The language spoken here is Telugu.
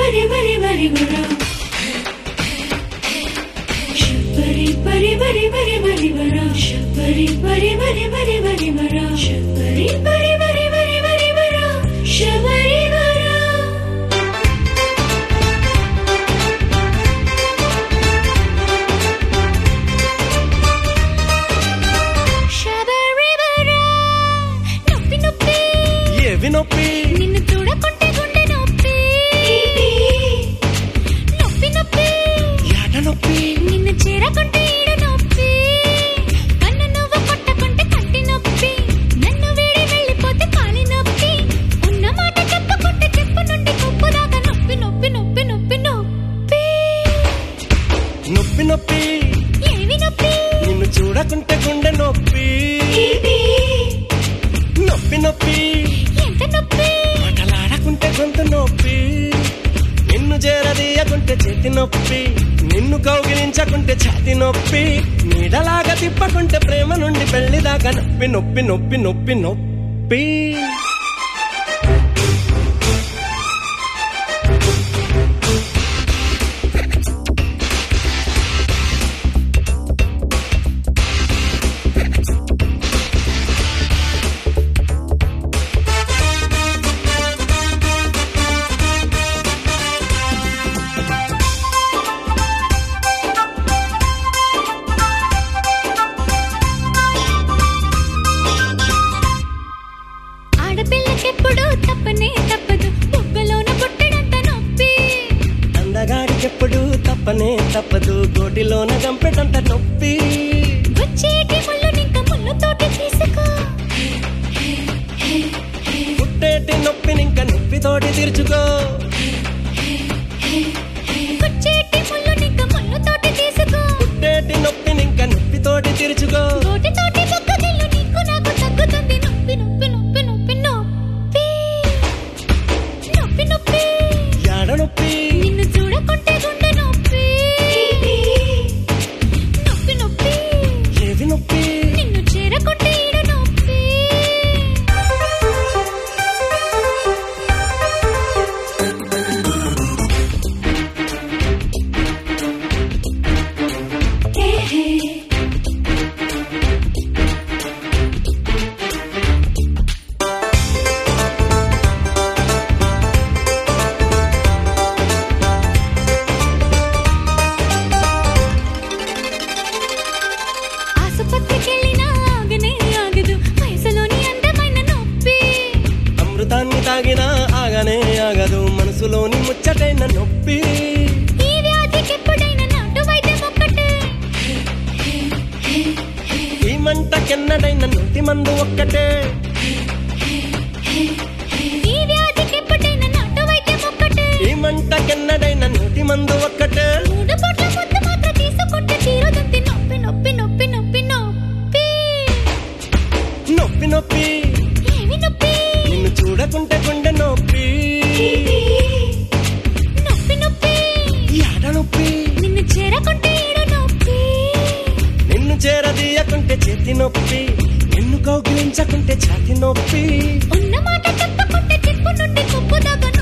బరి బరి బరి బరా శబరి బరి బరి బరి బరి బరా శబరి బరి బరి బరి బరి బరా శబరి బరి బరి బరి బరి బరా శబరి బరా శబరిబరా నొప్పి నొప్పి ఏవి నొప్పి నిన్ను చూడకుంటే గుండె నొప్పి నొప్పి నొప్పి ఏట నొప్పి నిన్ను చేరకుంటే ఈడు నొప్పి కన్ను నువ్వు కొట్టకుంటే కంటి నొప్పి నన్ను వీడి వెళ్ళిపోతే కాలి నొప్పి ఉన్న మాట చెప్పుకుంటే చెప్పు నుండి కొప్పు దాకా నొప్పి నొప్పి నొప్పి నొప్పి నొప్పి నొప్పి నొప్పి ఏమి నొప్పి నిన్ను చూడకుంటే గుండె నొప్పి నొప్పి నొప్పి ఎంత నొప్పి మాటలాడకుంటే గొంతు నొప్పి నిన్ను చేరదీయకుంటే చేతి నొప్పి నిన్ను కౌగిలించకుంటే ఛాతి నొప్పి నీడలాగా తిప్పకుంటే ప్రేమ నుండి పెళ్లిదాకా నొప్పి నొప్పి నొప్పి నొప్పి నొప్పి ఆడపిల్లకెప్పుడు తప్పనే తప్పదు బొగ్గలోన పుట్టడంత నొప్పి అందగాడికెప్పుడు తప్పనే తప్పదు గోటిలోన గంపెటంత నొప్పి వచ్చేటి ముళ్ళు నింక ముళ్ళతోటి తీసుకో పుట్టేటి నొప్పినింక నొప్పితోటి తీర్చుకో వచ్చేటి ముళ్ళు నింక ముళ్ళతోటి తీసుకో పుట్టేటి నొప్పినింక నొప్పితోటి తీర్చుకో గోటితోటి బొగ్గదిల్లు నీకు నాకు తగ్గుతుంది నొప్పి నొప్పి నొప్పి నొప్పి నొప్పి నొప్పి నొప్పి యాడ నొప్పి నిన్ను చూడకుంటే గుండె నొప్పి నొప్పి నొప్పి ఏవి నొప్పి నిన్ను చేరకుంటే ఈడు నొప్పి ఆసుపత్రికెళ్ళినా ఆగనే ఆగదు వయసులోని అందమైన నొప్పి అమృతాన్ని తాగినా ఆగనే ఆగదు మనసులోని ముచ్చటైన నొప్పి ఈ వ్యాధికెప్పుడైనా నాటు వైద్యం ఒక్కటే ఈ మంటకెన్నడైన నొట్టి మందు ఒక్కటే ఈ వ్యాధికెప్పుడైనా నాటు వైద్యం ఒక్కటే ఈ మంటకెన్నడైన నొట్టి మందు ఒక్కటే మూడు పూట్ల ముద్దు మాత్రం తీసుకుంటే తీరుతుంది నొప్పి నొప్పి నొప్పి నొప్పి నొప్పి నొప్పి నొప్పి ఏమి నొప్పి నిన్ను చూడకుంటే గుండె నొప్పి నొప్పి నొప్పి యాడ నొప్పి నిన్ను చేరకుంటే ఈడు నొప్పి నిన్ను చేరదీయకుంటే చేతి నొప్పి నిన్ను కౌగిలించకుంటే ఛాతి నొప్పి ఉన్న మాట చెప్పకుంటే తిప్పు నుండి కొప్పు దాకా